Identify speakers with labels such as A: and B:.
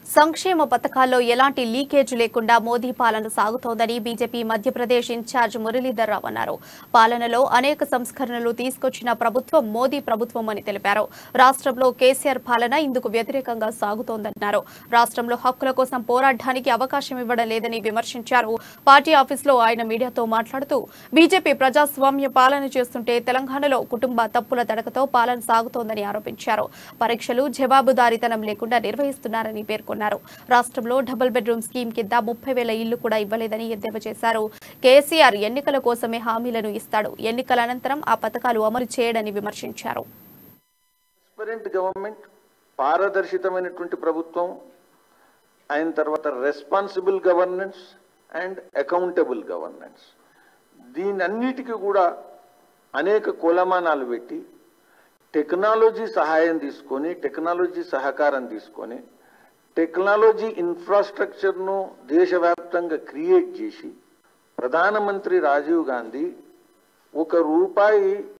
A: సంక్షేమ పథకాల్లో ఎలాంటి లీకేజ్ లేకుండా మోదీ పాలన సాగుతోందని బీజేపీ మధ్యప్రదేశ్ ఇన్ఛార్జ్ మురళీధర్ రావు అన్నారు పాలనలో అనేక సంస్కరణలు తీసుకొచ్చిన ప్రభుత్వం మోదీ ప్రభుత్వం అని తెలిపారు రాష్ట్రంలో కేసీఆర్ పాలన ఇందుకు వ్యతిరేకంగా సాగుతోందన్నారు రాష్ట్రంలో హక్కుల కోసం పోరాడడానికి అవకాశం ఇవ్వడం లేదని విమర్శించారు పార్టీ ఆఫీసులో ఆయన మీడియాతో మాట్లాడుతూ బీజేపీ ప్రజాస్వామ్య పాలన చేస్తుంటే తెలంగాణలో కుటుంబ తప్పుల తడకతో పాలన సాగుతోందని ఆరోపించారు పరీక్షలు జవాబుదారీతనం లేకుండా నిర్వహిస్తున్నారని పేర్కొన్నారు రాష్ట్రంలో డబుల్ బెడ్రూమ్ స్కీమ్ కింద ముప్పై వేల ఇళ్లు కూడా ఇవ్వలేదని ఎద్దేవా చేశారు కేసీఆర్ ఎన్నికల కోసమే హామీలను ఇస్తాడు ఎన్నికల అనంతరం ఆ పథకాలు అమలు చేయడని విమర్శించారు
B: ట్రాన్స్పరెంట్ గవర్నమెంట్ పారదర్శితమైనటువంటి ప్రభుత్వం అయిన తర్వాత responsible governance and accountable governance దీనన్నిటికీ కూడా అనేక కులమానాలు పెట్టి టెక్నాలజీ సహాయం తీసుకొని టెక్నాలజీ సహకారం తీసుకొని టెక్నాలజీ ఇన్ఫ్రాస్ట్రక్చర్ను దేశవ్యాప్తంగా క్రియేట్ చేసి ప్రధానమంత్రి రాజీవ్ గాంధీ ఒక రూపాయి